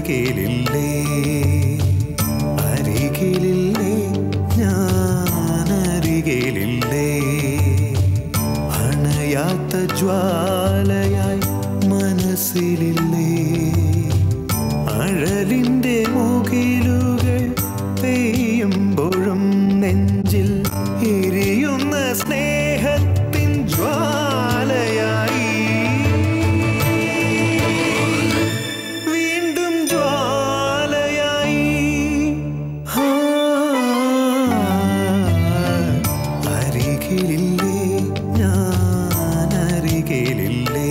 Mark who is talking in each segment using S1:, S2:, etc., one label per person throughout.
S1: അരികിലില്ലേ അരികിലില്ലേ ഞാൻ അരികിലില്ലേ അണയാത്ത ജ്വാലയായി മനസ്സിലില്ലേ അഴലിന്റെ മുകിലുകൾ പെയ്യുമ്പോഴും നെഞ്ചിൽ എരിയുന്ന സ്നേഹത്തിൻ ജ്വാലയായി വീണ്ടും ജ്വാലയായി ആ, അരികിലില്ലേ ഞാൻ അരികിലില്ലേ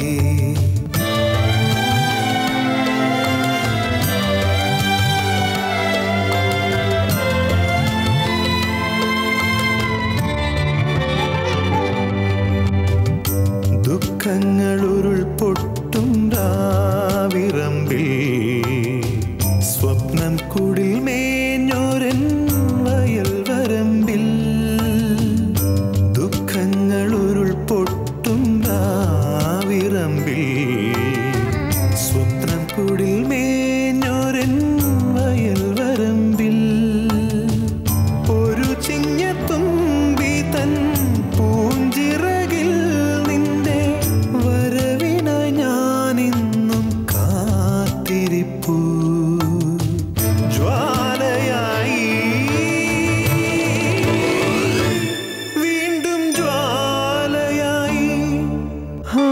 S1: ദുഃഖങ്ങൾ ഉരുൾ പൊട്ടും രാവിറമ്പിൽ സ്വപ്നം കുടിൽ മേഞ്ഞോരൻ വയൽ വരമ്പിൽ ദുഃഖങ്ങൾ ഉരുൾ പൊട്ടും രാവിറമ്പിൽ സ്വപ്നം കുടിൽ മേഞ്ഞോരൻ വയൽ വരമ്പിൽ ഒരു ചിങ്ങത്തുമ്പി തൻ പൂഞ്ചിറകിൽ നിന്റെ വരവിനായി ഞാനിന്നും കാത്തിരിപ്പൂ ജ്വാലയായി വീണ്ടും ജ്വാലയായി ആ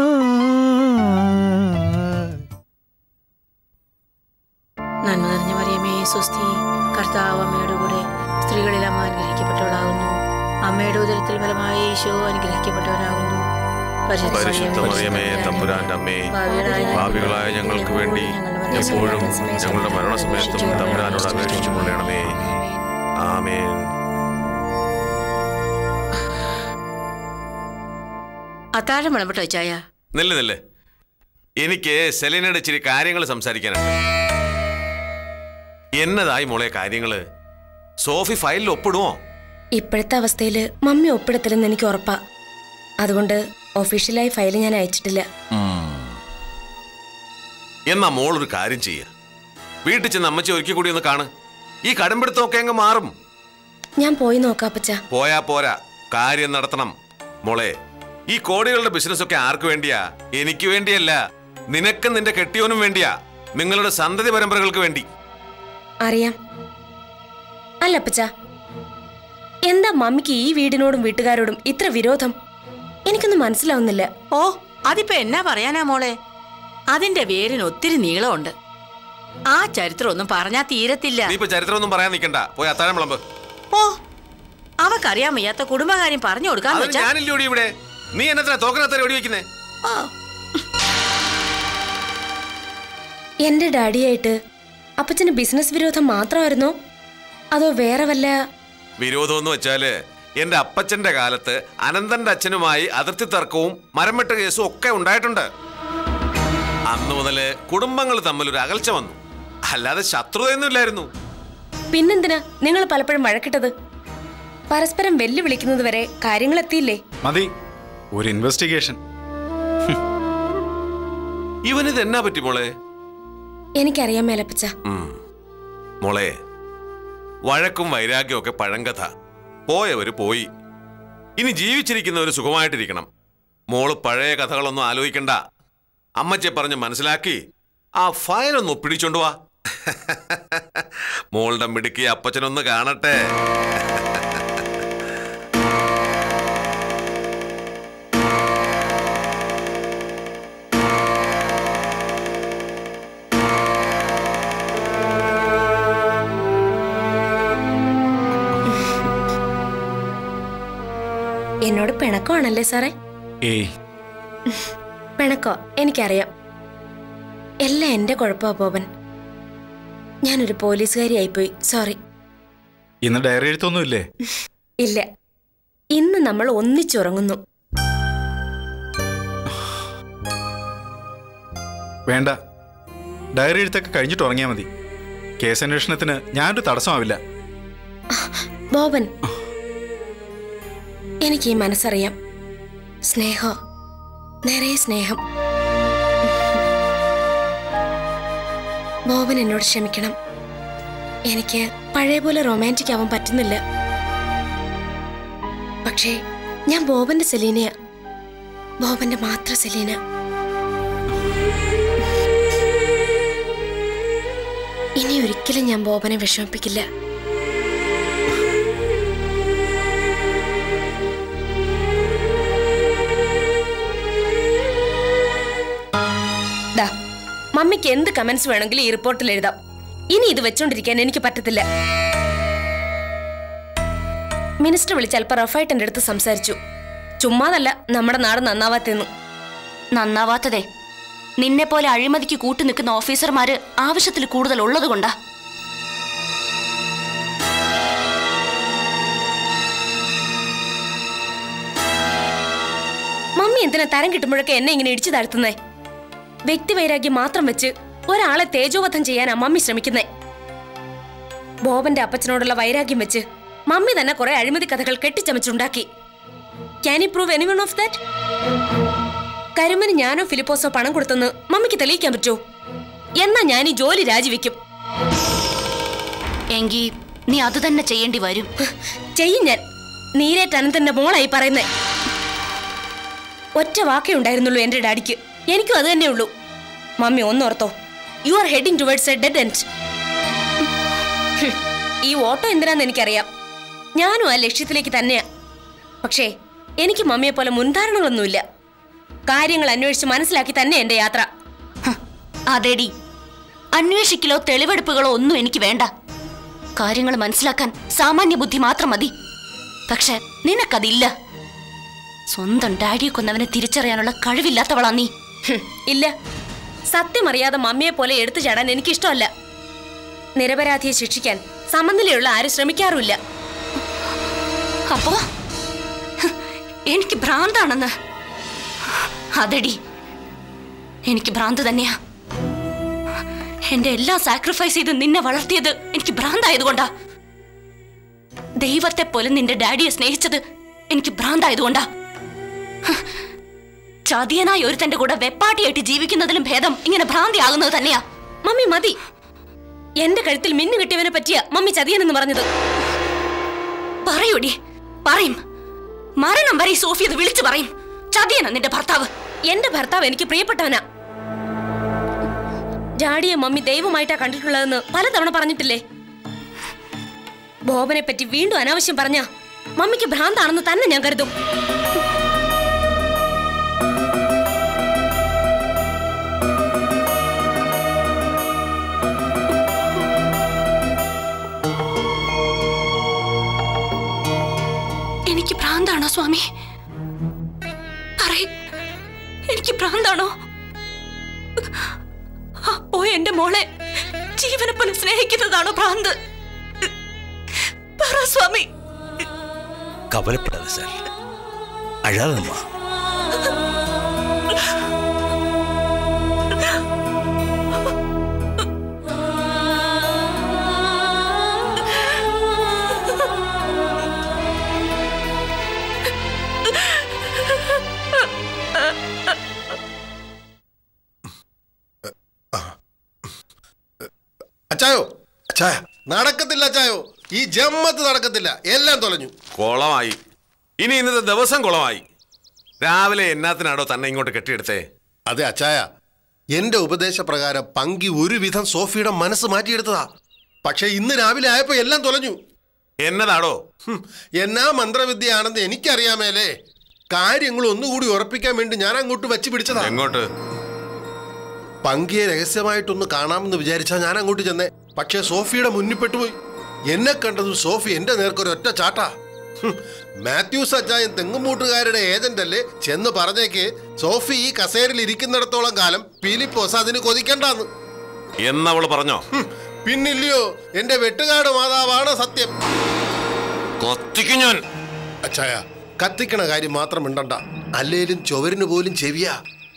S2: നന്മ നിറഞ്ഞ മറിയമേ സ്വസ്തി കർത്താവ് അമ്മയുടെ കൂടെ സ്ത്രീകളിൽ അമ്മ അനുഗ്രഹിക്കപ്പെട്ടവളാകുന്നു അമ്മയുടെ ഉദരത്തിൽ ഫലമായ ഈശോ അനുഗ്രഹിക്കപ്പെട്ടവനാകുന്നു
S3: പരിശുദ്ധ മറിയമേ തമ്പുരാന്റെ അമ്മേ പാപികളായ ഞങ്ങൾക്ക് വേണ്ടി എപ്പോഴും ഞങ്ങളുടെ മരണസമയത്തും തമ്പുരാനോട് അപേക്ഷിച്ചു കൊള്ളണമേ ആമേൻ
S2: അത്താഴം വിളമ്പട്ടോ ചായ
S3: നില്ല് നില്ല് എനിക്ക് സെലീനയുടെ ഇച്ചിരി കാര്യങ്ങൾ സംസാരിക്കാനുണ്ട് എന്നതായി മോളെ കാര്യങ്ങള് സോഫി ഫയലിൽ ഒപ്പിടുമോ
S4: ഇപ്പോഴത്തെ അവസ്ഥയിൽ മമ്മി ഒപ്പിടത്തില്ലെന്ന് എനിക്ക് ഉറപ്പാ അതുകൊണ്ട് ഒഫീഷ്യലായി ഫയൽ ഞാൻ അയച്ചിട്ടില്ല
S3: എന്നാ മോൾ ഒരു കാര്യം ചെയ്യ വീട്ടിൽ ചെന്ന് അമ്മച്ചി ഒരിക്കൽ കൂടി ഒന്ന് കാണ് ഈ കടമ്പിടുത്തമൊക്കെ അങ്ങ് മാറും
S4: ഞാൻ പോയി നോക്കാപ്പച്ച
S3: പോയാ പോരാ കാര്യം നടത്തണം മോളെ ഈ കോടികളുടെ ബിസിനസ് ഒക്കെ ആർക്ക് വേണ്ടിയാ എനിക്ക് വേണ്ടിയല്ല നിനക്കും നിന്റെ കെട്ടിയോനും വേണ്ടിയാ നിങ്ങളുടെ സന്തതി പരമ്പരകൾക്ക് വേണ്ടി
S4: അറിയാം അല്ല അപ്പച്ച എന്താ മമ്മിക്ക് ഈ വീടിനോടും വീട്ടുകാരോടും ഇത്ര വിരോധം എനിക്കൊന്നും മനസ്സിലാവുന്നില്ല
S2: ഓ അതിപ്പോ എന്നാ പറയാനാ മോളെ അതിന്റെ വേരിന് ഒത്തിരി നീളമുണ്ട് ആ ചരിത്രം ഒന്നും പറഞ്ഞാ തീരത്തില്ല
S3: നീ ഇപ്പൊ ചരിത്രമൊന്നും പറയാൻ നിൽക്കണ്ട പോയി അത്താഴം വിളമ്പ്
S2: ഓ അവക്കറിയാൻ വയ്യാത്ത കുടുംബകാര്യം പറഞ്ഞു കൊടുക്കാന്ന്
S3: അതിന്
S2: വെച്ചാ
S3: ഞാനില്ലോടി ഇവിടെ നീ എന്നത്ര തോക്കനത്ര ഓടി വെക്കുന്നേ
S2: ഓ
S4: എന്റെ ഡാഡിയായിട്ട് അപ്പച്ചന് ബിസിനസ് വിരോധം മാത്രമായിരുന്നോ അതോ വേറെ വല്ല
S3: വിരോധം എന്ന് വെച്ചാല് എന്റെ അപ്പച്ചന്റെ കാലത്ത് അനന്തന്റെ അച്ഛനുമായി അതിർത്തി തർക്കവും മരംവെട്ട കേസും ഒക്കെ ഉണ്ടായിട്ടുണ്ട് അന്ന് മുതല് കുടുംബങ്ങൾ തമ്മിൽ ഒരു അകൽച്ച വന്നു അല്ലാതെ ശത്രുതയൊന്നും ഇല്ലായിരുന്നു
S4: പിന്നെന്തിനാ നിങ്ങൾ പലപ്പോഴും വഴക്കിട്ടത് പരസ്പരം വെല്ലുവിളിക്കുന്നത് വരെ കാര്യങ്ങൾ എത്തിയില്ലേ
S5: മതി ഒരു ഇൻവെസ്റ്റിഗേഷൻ
S3: ഇവനിത് എന്നാ പറ്റി മോളെ
S4: എനിക്കറിയാൻ മേലപ്പച്ച
S3: ഉം. മോളെ വഴക്കും വൈരാഗ്യവും ഒക്കെ പഴങ്കഥ പോയവര് പോയി ഇനി ജീവിച്ചിരിക്കുന്നവര് സുഖമായിട്ടിരിക്കണം മോള് പഴയ കഥകളൊന്നും ആലോചിക്കണ്ട അമ്മച്ചെ പറഞ്ഞ് മനസ്സിലാക്കി ആ ഫയലൊന്ന് ഒപ്പിടിച്ചോണ്ട് വാ മോളുടെ മിടുക്കി അപ്പച്ചനൊന്ന് കാണട്ടെ
S4: എന്നോട് പിണക്കമാണല്ലേ സാറേ
S5: ഏയ്
S4: പിണക്കോ എനിക്കറിയാം എല്ലാം എന്റെ കുഴപ്പമാ ബോബൻ ഞാനൊരു പോലീസുകാരിയായിപ്പോയി സോറി
S5: ഇന്ന് ഡയറി എഴുത്തൊന്നുമില്ലേ
S4: ഇല്ല ഇന്ന് നമ്മൾ ഒന്നിച്ചുറങ്ങുന്നു
S5: വേണ്ട ഡയറി എഴുത്തൊക്കെ കഴിഞ്ഞിട്ട് ഉറങ്ങിയാൽ മതി കേസ് അന്വേഷണത്തിന് ഞാനൊരു തടസ്സമാവില്ല
S4: ബോബൻ എനിക്ക് ഈ മനസ്സറിയാം സ്നേഹം നിറയെ സ്നേഹം ബോബൻ എന്നോട് ക്ഷമിക്കണം എനിക്ക് പഴയ പോലെ റൊമാൻറ്റിക് ആവാൻ പറ്റുന്നില്ല പക്ഷേ ഞാൻ ബോബന്റെ സെലീനയാ ബോബന്റെ മാത്രം സെലീന ഇനി ഒരിക്കലും ഞാൻ ബോബനെ വിഷമിപ്പിക്കില്ല ദാ, മമ്മിക്ക് എന്ത് കമന്റ്സ് വേണമെങ്കിലും ഈ റിപ്പോർട്ടിൽ എഴുതാം ഇനി ഇത് വെച്ചോണ്ടിരിക്കാൻ എനിക്ക് പറ്റത്തില്ല മിനിസ്റ്റർ വിളിച്ച് അല്പം റഫായിട്ട് എൻ്റെ അടുത്ത് സംസാരിച്ചു ചുമ്മാതല്ല നമ്മുടെ നാട് നന്നാവാത്തെന്നു
S6: നന്നാവാത്തതേ നിന്നെ പോലെ അഴിമതിക്ക് കൂട്ടു നിൽക്കുന്ന ഓഫീസർമാര് ആവശ്യത്തിൽ കൂടുതൽ ഉള്ളതുകൊണ്ടാ
S4: മമ്മി എന്തിനാ തരം കിട്ടുമ്പോഴൊക്കെ എന്നെ ഇങ്ങനെ ഇടിച്ചു താഴ്ത്തുന്നേ വ്യക്തിവൈരാഗ്യം മാത്രം വെച്ച് ഒരാളെ തേജോവധം ചെയ്യാനാ മമ്മി ശ്രമിക്കുന്നേ ബോബന്റെ അപ്പച്ചനോടുള്ള വൈരാഗ്യം വെച്ച് മമ്മി തന്നെ കുറെ അഴിമതി കഥകൾ കെട്ടിച്ചമച്ചുണ്ടാക്കി can you prove any one of that കരുമന് ഞാനോ ഫിലിപ്പോസോ പണം കൊടുത്തെന്ന് മമ്മിക്ക് തെളിയിക്കാൻ പറ്റുമോ എന്നാ ഞാൻ ഈ ജോലി രാജിവെക്കും
S6: എങ്കി നീ അത് തന്നെ ചെയ്യേണ്ടി വരും
S4: ചെയ്യും ഞാൻ നീരേറ്റ് അനന്തന്റെ മോളായി പറയുന്നേ ഒറ്റ വാക്കേ ഉണ്ടായിരുന്നുള്ളൂ എന്റെ ഡാഡിക്ക് എനിക്കും അത് തന്നെ ഉള്ളൂ മമ്മി ഒന്നോർത്തോ you are heading towards a dead end ഈ ഓട്ടോ എന്തിനാന്ന് എനിക്കറിയാം ഞാനും ആ ലക്ഷ്യത്തിലേക്ക് തന്നെയാ പക്ഷേ എനിക്ക് മമ്മിയെ പോലെ മുൻധാരണകളൊന്നുമില്ല കാര്യങ്ങൾ അന്വേഷിച്ച് മനസ്സിലാക്കി തന്നെ എന്റെ യാത്ര
S6: ഹ്, അതെടി അന്വേഷിക്കലോ തെളിവെടുപ്പുകളോ ഒന്നും എനിക്ക് വേണ്ട കാര്യങ്ങൾ മനസ്സിലാക്കാൻ സാമാന്യ ബുദ്ധി മാത്രം മതി പക്ഷെ നിനക്കതില്ല സ്വന്തം ഡാഡിയെ കൊന്നവനെ തിരിച്ചറിയാനുള്ള കഴിവില്ലാത്തവളാ നീ
S4: ഹും, ഇല്ല സത്യമറിയാതെ മമ്മിയെ പോലെ എടുത്തു ചാടാൻ എനിക്കിഷ്ടമല്ല നിരപരാധിയെ ശിക്ഷിക്കാൻ സമനിലയുള്ള ആരും ശ്രമിക്കാറുമില്ല
S6: അപ്പോ ഹ്, എനിക്ക് ഭ്രാന്താണെന്ന് അതെടി എനിക്ക് ഭ്രാന്ത് തന്നെയാ എന്റെ എല്ലാം സാക്രിഫൈസ് ചെയ്ത് നിന്നെ വളർത്തിയത് എനിക്ക് ഭ്രാന്തായതുകൊണ്ടാ ദൈവത്തെ പോലെ നിന്റെ ഡാഡിയെ സ്നേഹിച്ചത് എനിക്ക് ഭ്രാന്തായതുകൊണ്ടാ ഹ്, ചതിയനായ ഒരുത്തന്റെ കൂടെ വെപ്പാട്ടിയായിട്ട് ജീവിക്കുന്നതിലും ഭേദം ഇങ്ങനെ ഭ്രാന്തിയാകുന്നത് തന്നെയാ
S4: മമ്മി മതി എന്റെ കഴുത്തിൽ മിന്നു കിട്ടിയവനെ പറ്റിയ മമ്മി ചതിയനെന്ന് പറഞ്ഞത്
S6: പറയൂടി പറയും മരണം വരെ ഈ സോഫി അത് വിളിച്ചു പറയും ചതിയനാ നിന്റെ ഭർത്താവ്
S4: എന്റെ ഭർത്താവ് എനിക്ക് പ്രിയപ്പെട്ടവനാ ഡാഡിയെ മമ്മി ദൈവമായിട്ടാ കണ്ടിട്ടുള്ളതെന്ന് പലതവണ പറഞ്ഞിട്ടില്ലേ ബോബനെ പറ്റി വീണ്ടും അനാവശ്യം പറഞ്ഞ മമ്മിക്ക് ഭ്രാന്താണെന്ന് തന്നെ ഞാൻ കരുതും
S6: എനിക്ക് ഭ്രാന്താണോ സ്വാമി പറയ് എനിക്ക് ഭ്രാന്താണോ അപ്പോ എന്റെ മോളെ ജീവനെ പോലെ സ്നേഹിക്കുന്നതാണോ ഭ്രാന്ത് പറ സ്വാമി
S7: കവലപ്പെടാതെ സാർ അഴാതെ അമ്മ
S8: അച്ചായോ അച്ചായ നടക്കത്തില്ല അച്ചായോ ഈ ജമ്മത്ത് നടക്കത്തില്ല എല്ലാം തൊലഞ്ഞു
S3: കുളമായി ഇനി ഇന്നത്തെ ദിവസം കുളമായി രാവിലെ എന്നാത്തിനാടോ തന്നെ ഇങ്ങോട്ട് കെട്ടിയെടുത്തേ
S8: അതെ അച്ചായ എന്റെ ഉപദേശപ്രകാരം പങ്കി ഒരുവിധം സോഫിയുടെ മനസ്സ് മാറ്റിയെടുത്തതാ പക്ഷെ ഇന്ന് രാവിലെ ആയപ്പോ എല്ലാം തൊലഞ്ഞു
S3: എന്നതാടോ
S8: ഹും, എന്നാ മന്ത്രവിദ്യയാണെന്ന് എനിക്കറിയാമേലേ കാര്യങ്ങൾ ഒന്നുകൂടി ഉറപ്പിക്കാൻ വേണ്ടി ഞാൻ അങ്ങോട്ട് വെച്ച് പിടിച്ചതാ
S3: എങ്ങോട്ട്
S8: പങ്കിയെ രഹസ്യമായിട്ടൊന്ന് കാണാമെന്ന് വിചാരിച്ചാ ഞാൻ അങ്ങോട്ട് ചെന്നേ പക്ഷേ സോഫിയുടെ മുന്നിൽ പെട്ടുപോയി എന്നെ കണ്ടതും സോഫി എന്റെ നേർക്കൊരു ഒറ്റ ചാട്ടാ ഹും, മാത്യൂസ് അച്ചായൻ തെങ്ങുമൂട്ടുകാരുടെ ഏജന്റ് അല്ലേ ചെന്ന് പറഞ്ഞേക്ക് സോഫി ഈ കസേരയിൽ ഇരിക്കുന്നിടത്തോളം കാലം ഫിലിപ്പോസ് അതിന് കൊതിക്കണ്ടെന്ന്
S3: എന്നവള് പറഞ്ഞോ
S8: ഹും, പിന്നില്ലയോ എന്റെ വെട്ടുകാട് മാതാവാണ് സത്യം
S3: കൊത്തിക്കും ഞാൻ
S8: അച്ചായ കത്തിക്കണ കാര്യം മാത്രം മിണ്ടണ്ട അല്ലേലും ചുവരിന് പോലും ചെവിയാ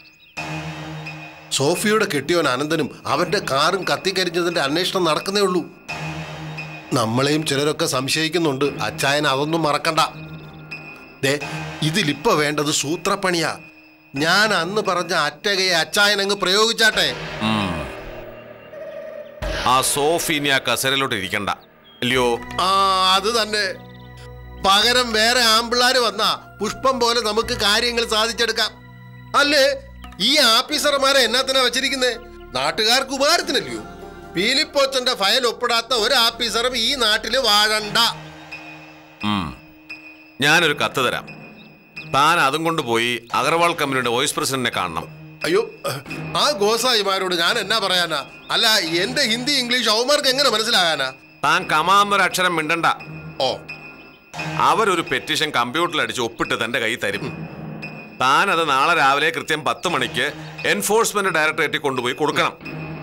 S8: സോഫിയുടെ കെട്ടിയോൻ അനന്തനും അവന്റെ കാറും കത്തിക്കരിഞ്ഞതിന്റെ അന്വേഷണം നടക്കുന്നേ ഉള്ളൂ നമ്മളെയും ചിലരൊക്കെ സംശയിക്കുന്നുണ്ട് അച്ചായൻ അതൊന്നും മറക്കണ്ട ദേ ഇതിലിപ്പോ വേണ്ടത് സൂത്രപ്പണിയാ ഞാൻ അന്ന് പറഞ്ഞ അറ്റകയെ അച്ചായൻ അങ്ങ് പ്രയോഗിച്ചാട്ടെ
S3: ആ സോഫി ഇനി ആ കസേരയിലോട്ട് ഇരിക്കണ്ട ഇല്ലയോ
S8: ആ അത് തന്നെ പകരം വേറെ ആമ്പിള്ളാര് വന്നാ പുഷ്പം പോലെ നമുക്ക് കാര്യങ്ങൾ സാധിച്ചെടുക്കാം അല്ലേ ഈ ആഫീസർമാരെ എന്നാത്തിനാ വെച്ചിരിക്കുന്നേ നാട്ടുകാർക്ക് ഉപകാരത്തിനല്ലയോ പീലിപ്പോച്ചന്റെ ഫയൽ ഒപ്പിടാത്ത ഒരു ആഫീസറും ഈ നാട്ടില് വാഴണ്ട
S3: ഉം. ഞാനൊരു കത്ത് തരാം താൻ അതും കൊണ്ടുപോയി അഗർവാൾ കമ്പനിയുടെ വൈസ് പ്രസിഡന്റിനെ കാണണം
S8: അയ്യോ ആ ഗോസായിമാരോട് ഞാൻ എന്നാ പറയാനാ അല്ല എന്റെ ഹിന്ദി ഇംഗ്ലീഷ് അവന്മാർക്ക് എങ്ങനെ മനസ്സിലാകാനാ
S3: താൻ കമാന്നൊരു അക്ഷരം മിണ്ടണ്ട
S8: ഓ
S3: അവരൊരു പെറ്റീഷൻ കമ്പ്യൂട്ടറിൽ അടിച്ച് ഒപ്പിട്ട് തന്റെ കൈ തരും താൻ അത് നാളെ രാവിലെ കൃത്യം പത്ത് മണിക്ക് എൻഫോഴ്സ്മെന്റ് ഡയറക്ടറേറ്റിൽ കൊണ്ടുപോയി കൊടുക്കണം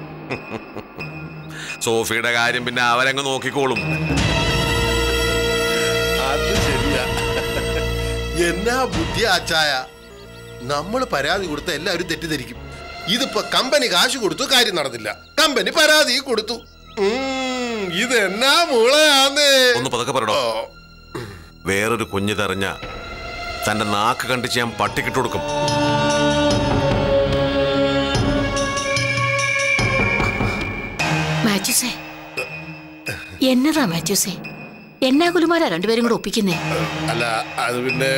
S3: സോഫിയുടെ കാര്യം പിന്നെ അവരങ്ങ് നോക്കിക്കോളും
S8: അത് ശരിയാ എന്നാ ബുദ്ധി ആച്ചായ നമ്മൾ പരാതി കൊടുത്ത എല്ലാവരും തെറ്റിദ്ധരിക്കും ഇതിപ്പോ കമ്പനി കാശ് കൊടുത്തു കാര്യം നടന്നില്ല കമ്പനി പരാതി കൊടുത്തു ഉം, ഇത് എന്നാ മൂളയാന്ന്
S3: ഒന്ന് പതുക്കെ പറയടോ
S8: ഓ,
S3: വേറൊരു കുഞ്ഞ് തെറിഞ്ഞ തന്റെ നാക്ക് കണ്ടിച്ച് ഞാൻ പട്ടിക്കിട്ട് കൊടുക്കും
S2: മാത്യൂസേ എന്നതാ മാത്യൂസേ എന്നാ കുലുമാരാ രണ്ടുപേരും കൂടെ ഒപ്പിക്കുന്നേ
S8: അല്ല അത് പിന്നെ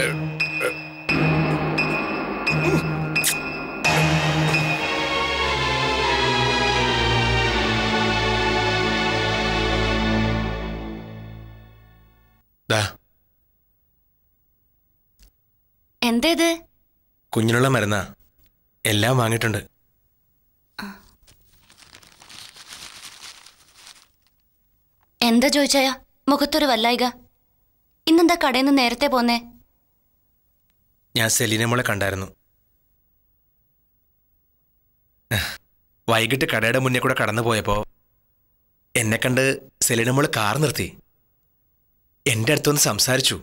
S9: ദാ
S6: എന്തേത്
S9: കുഞ്ഞിനുള്ള മരുന്നാ എല്ലാം വാങ്ങിയിട്ടുണ്ട്
S6: എന്താ ചോദിച്ചായ മുഖത്തൊരു വല്ലായിക ഇന്നെന്താ കടയിൽ നിന്ന് നേരത്തെ പോന്നേ
S9: ഞാൻ സെലീന മോളെ കണ്ടായിരുന്നു വൈകിട്ട് കടയുടെ മുന്നേ കൂടെ കടന്നു പോയപ്പോ എന്നെ കണ്ട് സെലീന മോള് കാർ നിർത്തി എൻ്റെ അടുത്തൊന്ന് സംസാരിച്ചു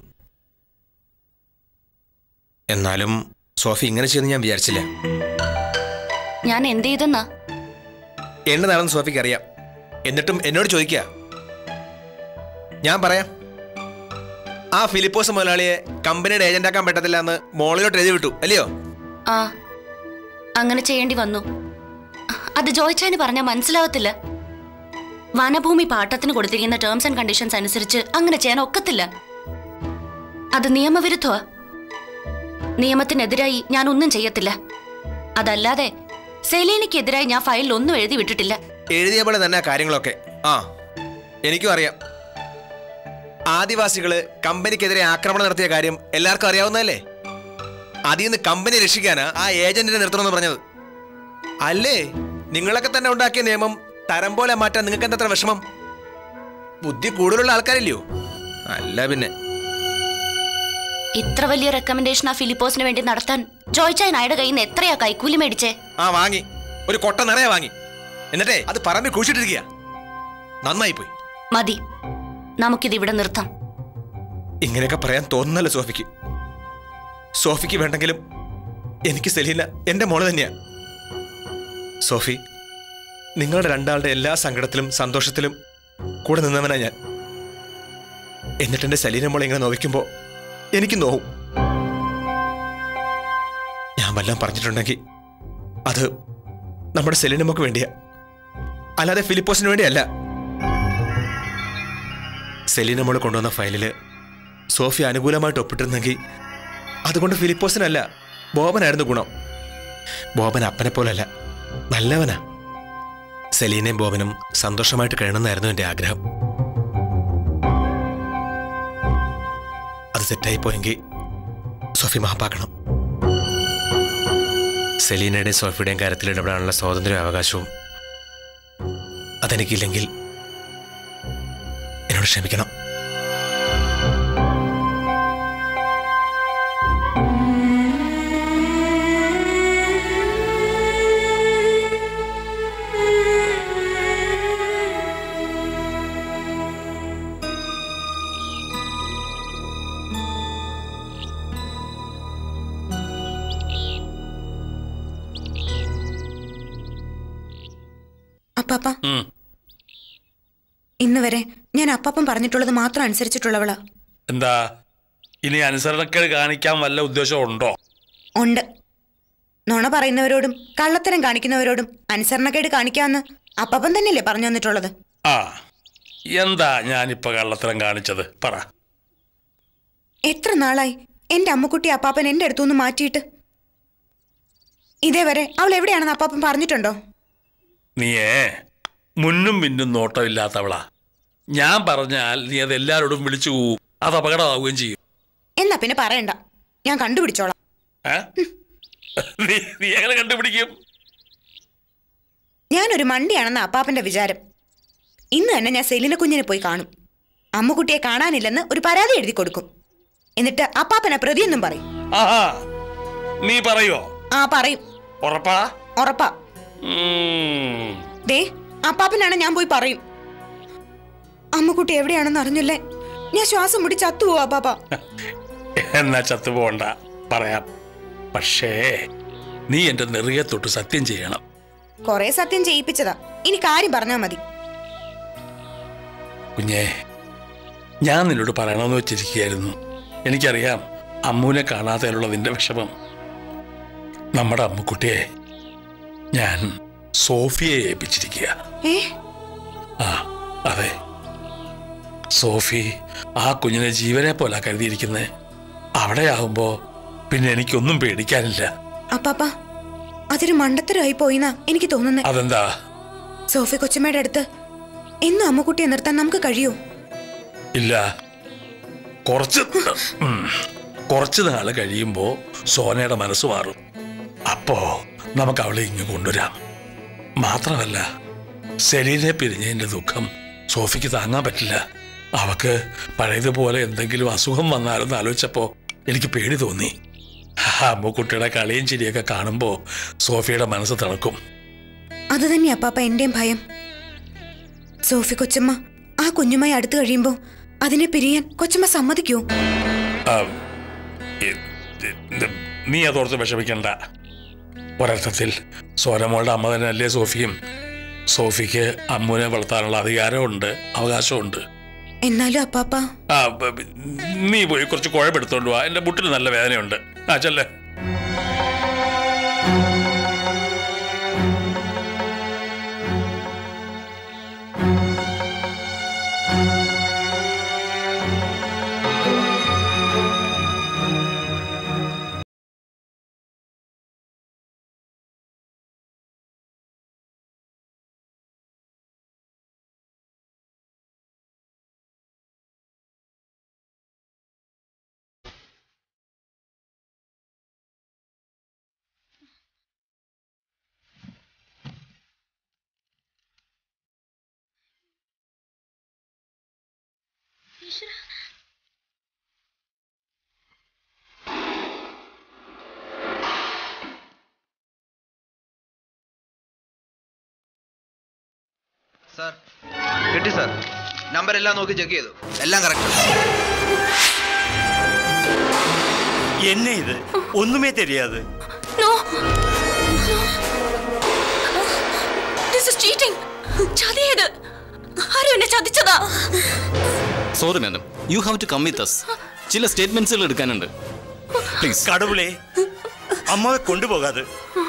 S9: എന്നാലും സോഫി ഇങ്ങനെ ചെയ്യുമെന്ന് ഞാൻ വിചാരിച്ചില്ല
S6: ഞാൻ എന്ത് ചെയ്തെന്നാ
S9: എന്നെ നടന്ന് സോഫിക്ക് അറിയാം എന്നിട്ടും എന്നോട് ചോദിക്കുക ഞാൻ പറയാം ആ ഫിലിപ്പോസ് മുതലാളിയെ കമ്പനിയുടെ ഏജന്റ് ആക്കാൻ പറ്റത്തില്ല എന്ന് മോളിലോട്ട് എഴുതി വിട്ടു അല്ലയോ
S6: ആ അങ്ങനെ ചെയ്യേണ്ടി വന്നു അത് ജോയിച്ചാന് പറഞ്ഞാൽ മനസ്സിലാവത്തില്ല വനഭൂമി പാട്ടത്തിന് കൊടുത്തിരിക്കുന്ന ടേംസ് ആൻഡ് കണ്ടീഷൻസ് അനുസരിച്ച് അങ്ങനെ ചെയ്യാൻ ഒക്കത്തില്ല അത് നിയമവിരുദ്ധമാ നിയമത്തിനെതിരായി ഞാൻ ഒന്നും ചെയ്യത്തില്ല അതല്ലാതെ സെലീനയ്ക്കെതിരായി ഞാൻ ഫയലിൽ ഒന്നും എഴുതി വിട്ടിട്ടില്ല
S9: എഴുതിയ പോലെ തന്നെ ആ കാര്യങ്ങളൊക്കെ ആ എനിക്കും അറിയാം ആദിവാസികള് കമ്പനിക്കെതിരെ ആക്രമണം നടത്തിയ കാര്യം എല്ലാവർക്കും അറിയാവുന്നതല്ലേ അതിൽ നിന്ന് കമ്പനി രക്ഷിക്കാനാ ആ ഏജന്റിനെ നിർത്തണമെന്ന് പറഞ്ഞത് അല്ലേ നിങ്ങളൊക്കെ തന്നെ ഉണ്ടാക്കിയ നിയമം തരം പോലെ മാറ്റാൻ നിങ്ങൾക്ക് എന്താ വിഷമം ബുദ്ധി കൂടുതലുള്ള ആൾക്കാരില്ലയോ അല്ല പിന്നെ
S6: ഇത്ര വലിയ റെക്കമെൻഡേഷൻ ആ ഫിലിപ്പോസിന് വേണ്ടി നടത്താൻ ജോയിച്ചായൻ അയാളുടെ കയ്യിൽ നിന്ന് എത്രയാ കൈക്കൂലി മേടിച്ചേ
S9: ആ വാങ്ങി ഒരു കൊട്ട നിറയെ വാങ്ങി എന്നിട്ടേ അത് പറമ്പിൽ കുഴിച്ചിട്ടിരിക്കുക നന്നായി പോയി
S6: മതി നമുക്കിത് ഇവിടെ നിർത്താം
S9: ഇങ്ങനെയൊക്കെ പറയാൻ തോന്നുന്നല്ലോ സോഫിക്ക് സോഫിക്ക് വേണ്ടെങ്കിലും എനിക്ക് സെലീന എന്റെ മോള് തന്നെയാ സോഫി നിങ്ങളുടെ രണ്ടാളുടെ എല്ലാ സങ്കടത്തിലും സന്തോഷത്തിലും കൂടെ നിന്നവനാ ഞാൻ എന്നിട്ട് എന്റെ സലീന മോളെ ഇങ്ങനെ നോവിക്കുമ്പോ എനിക്ക് നോവും ഞാൻ വല്ലതും പറഞ്ഞിട്ടുണ്ടെങ്കിൽ അത് നമ്മുടെ സെലീനമ്മക്ക് വേണ്ടിയാ അല്ലാതെ ഫിലിപ്പോസിന് വേണ്ടിയല്ല സെലീന മോള് കൊണ്ടുവന്ന ഫയലില് സോഫി അനുകൂലമായിട്ട് ഒപ്പിട്ടിരുന്നെങ്കിൽ അതുകൊണ്ട് ഫിലിപ്പോസിനല്ല ബോബനായിരുന്നു ഗുണം ബോബൻ അപ്പനെ പോലല്ല നല്ലവനാ സെലീനയും ബോബനും സന്തോഷമായിട്ട് കഴിയണമെന്നായിരുന്നു എൻ്റെ ആഗ്രഹം അത് തെറ്റായിപ്പോയെങ്കിൽ സോഫി മാപ്പാക്കണം സെലീനയുടെയും സോഫിയുടെയും കാര്യത്തിൽ ഇടപെടാനുള്ള സ്വാതന്ത്ര്യവും അവകാശവും അതെനിക്കില്ലെങ്കിൽ എന്നോട് ക്ഷമിക്കണം
S10: അപ്പാപ്പ ഇന്ന് വരെ ഞാൻ അപ്പാപ്പൻ പറഞ്ഞിട്ടുള്ളത് മാത്രം അനുസരിച്ചിട്ടുള്ളവളാ
S7: എന്താ ഇനി അനുസരണക്കേട് കാണിക്കാൻ വല്ല ഉദ്ദേശം ഉണ്ടോ
S10: ഉണ്ട് നുണ പറയുന്നവരോടും കള്ളത്തരം കാണിക്കുന്നവരോടും അനുസരണക്കേട് കാണിക്കാമെന്ന് അപ്പാപ്പൻ തന്നെയല്ലേ പറഞ്ഞു തന്നിട്ടുള്ളത്
S7: ആ എന്താ ഞാനിപ്പോ കള്ളത്തരം കാണിച്ചത് പറ
S10: എത്ര നാളായി എന്റെ അമ്മക്കുട്ടി അപ്പാപ്പൻ എന്റെ അടുത്തുനിന്ന് മാറ്റിയിട്ട് ഇതേവരെ അവൾ എവിടെയാണെന്ന് അപ്പാപ്പൻ പറഞ്ഞിട്ടുണ്ടോ
S7: നീയേ മുന്നും പിന്നും നോട്ടമില്ലാത്തവളാ ഞാൻ പറഞ്ഞാൽ നീ അത് എല്ലാവരോടും വിളിച്ചു പോവും അത് അപകടമാവുകയും ചെയ്യും
S10: എന്നാ പിന്നെ പറയണ്ട ഞാൻ കണ്ടുപിടിച്ചോളാം
S7: ഏ? നീ നീ എങ്ങനെ കണ്ടുപിടിക്കും
S10: ഞാനൊരു മണ്ടിയാണെന്ന് അപ്പാപ്പന്റെ വിചാരം ഇന്ന് തന്നെ ഞാൻ സെലിന കുഞ്ഞിനെ പോയി കാണും അമ്മുക്കുട്ടിയെ കാണാനില്ലെന്ന് ഒരു പരാതി എഴുതി കൊടുക്കും എന്നിട്ട് അപ്പാപ്പനെ പ്രതിയെന്നും പറയും
S7: ആഹാ നീ പറയോ
S10: ആ പറയും
S7: ഉറപ്പാ
S10: ഉറപ്പാ
S7: ഉം.
S10: ദേ അപ്പാപ്പനാണ് ഞാൻ പോയി പറയും അമ്മുക്കുട്ടി എവിടെയാണെന്ന് അറിഞ്ഞില്ലേ ഞാൻ ശ്വാസം മുടി ചത്തുപോവാ പാപ്പ
S7: എന്നാ ചത്തുപോണ്ട പറയാം പക്ഷേ നീ എന്റെ നെറുകെ തൊട്ട് സത്യം ചെയ്യണം
S10: കൊറേ സത്യം ചെയ്യിപ്പിച്ചതാ ഇനി കാര്യം പറഞ്ഞാ മതി
S7: കുഞ്ഞേ ഞാൻ നിന്നോട് പറയണമെന്ന് വെച്ചിരിക്കുകയായിരുന്നു എനിക്കറിയാം അമ്മൂനെ കാണാതെയുള്ള നിന്റെ വിഷമം നമ്മുടെ അമ്മുക്കുട്ടിയെ ഞാൻ സോഫിയെ ഏൽപ്പിച്ചിരിക്കുക
S10: ഏ
S7: ആ അതെ സോഫി ആ കുഞ്ഞിനെ ജീവനെ പോലെ കരുതിയിരിക്കുന്നത് അവിടെയാവുമ്പോ പിന്നെ എനിക്കൊന്നും പേടിക്കാനില്ല
S10: അപ്പാപ്പ അതൊരു മണ്ടത്തരമായി പോയിന്നാ എനിക്ക് തോന്നുന്നേ
S7: അതെന്താ
S10: സോഫി കൊച്ചമ്മയുടെ അടുത്ത് എന്നും അമ്മുക്കുട്ടിയെ നിർത്താൻ നമുക്ക് കഴിയൂ
S7: ഇല്ല കുറച്ച് ഉം, കുറച്ച് നാള് കഴിയുമ്പോ സോനയുടെ മനസ്സ് മാറും അപ്പോ നമുക്ക് അവളെ ഇങ്ങ് കൊണ്ടുവരാം മാത്രമല്ല സെലീനെ പിരിഞ്ഞതിന്റെ ദുഃഖം സോഫിക്ക് താങ്ങാൻ പറ്റില്ല അവക്ക് പഴയതുപോലെ എന്തെങ്കിലും അസുഖം വന്നാലെന്ന് ആലോചിച്ചപ്പോ എനിക്ക് പേടി തോന്നി അമ്മുക്കുട്ടിയുടെ കളിയും ചിരിയൊക്കെ കാണുമ്പോ സോഫിയുടെ മനസ്സ് തിളക്കും
S10: അത് തന്നെ അപ്പാപ്പ എന്റെയും ഭയം സോഫി കൊച്ചമ്മ ആ കുഞ്ഞുമായി അടുത്ത് കഴിയുമ്പോ അതിനെ പിരിയാൻ കൊച്ചമ്മ സമ്മതിക്കൂ
S7: ആ, ഇ- ഇത് നീ അതോർത്ത് വിഷമിക്കണ്ട ഒരർത്ഥത്തിൽ സോനമോളുടെ അമ്മ തന്നെ അല്ലേ സോഫിയും സോഫിക്ക് അമ്മുനെ വളർത്താനുള്ള അധികാരമുണ്ട് അവകാശമുണ്ട്
S10: എന്നാലും അപ്പാപ്പ
S7: ആ ബ- ബ- നീ പോയി കുറച്ച് കുഴപ്പെടുത്തോണ്ട് വാ എന്റെ മുട്ടിന് നല്ല വേദനയുണ്ട് ആ ചെല്ലേ
S11: സാർ കിട്ടി സാർ നമ്പർ എല്ലാം നോക്കി ചെക്ക് ചെയ്തു എല്ലാം കറക്റ്റ്
S12: என்ன இது ஒண்ணுமே தெரியாது
S6: നോ ദിസ് ഇസ് ചീറ്റിംഗ് ചതിയത് ആരും എന്നെ ചതിച്ചതാ
S13: sorry madam you have to come with us ചില സ്റ്റേറ്റ്മെന്റ്സുകൾ എടുക്കാനുണ്ട് പ്ലീസ്
S12: கடவுளே அம்மாவை கொண்டு போகாது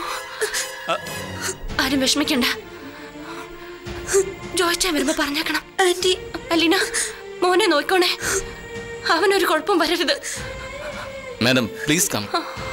S6: ആരും വിഷമിക്കണ്ട ജോയിച്ചാൻ വരുമ്പോ പറഞ്ഞേക്കണം ആന്റി അലീന മോനെ നോക്കണേ അവനൊരു കുഴപ്പം വരരുത്
S13: മാഡം പ്ലീസ് കം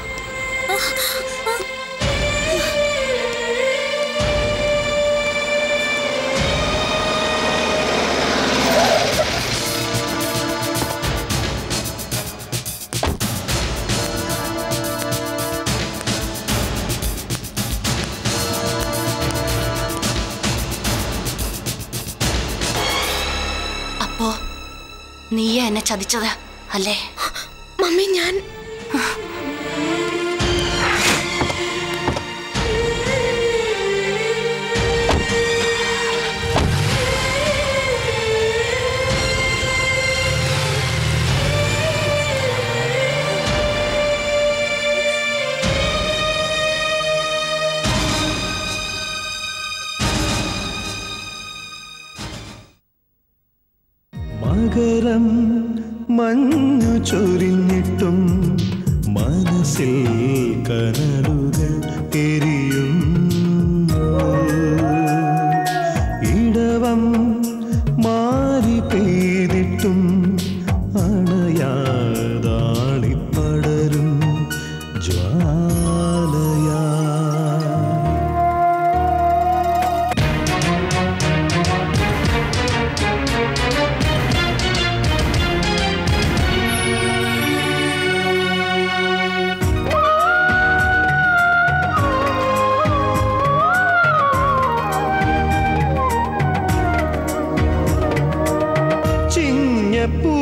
S6: അപ്പോ നീയാ എന്നെ ചതിച്ചത് അല്ലേ
S4: മമ്മി ഞാൻ
S1: മകരം മഞ്ഞു ചൊരിഞ്ഞിട്ടും മനസ്സിൽ കനലുകൾ എരിയും പൂ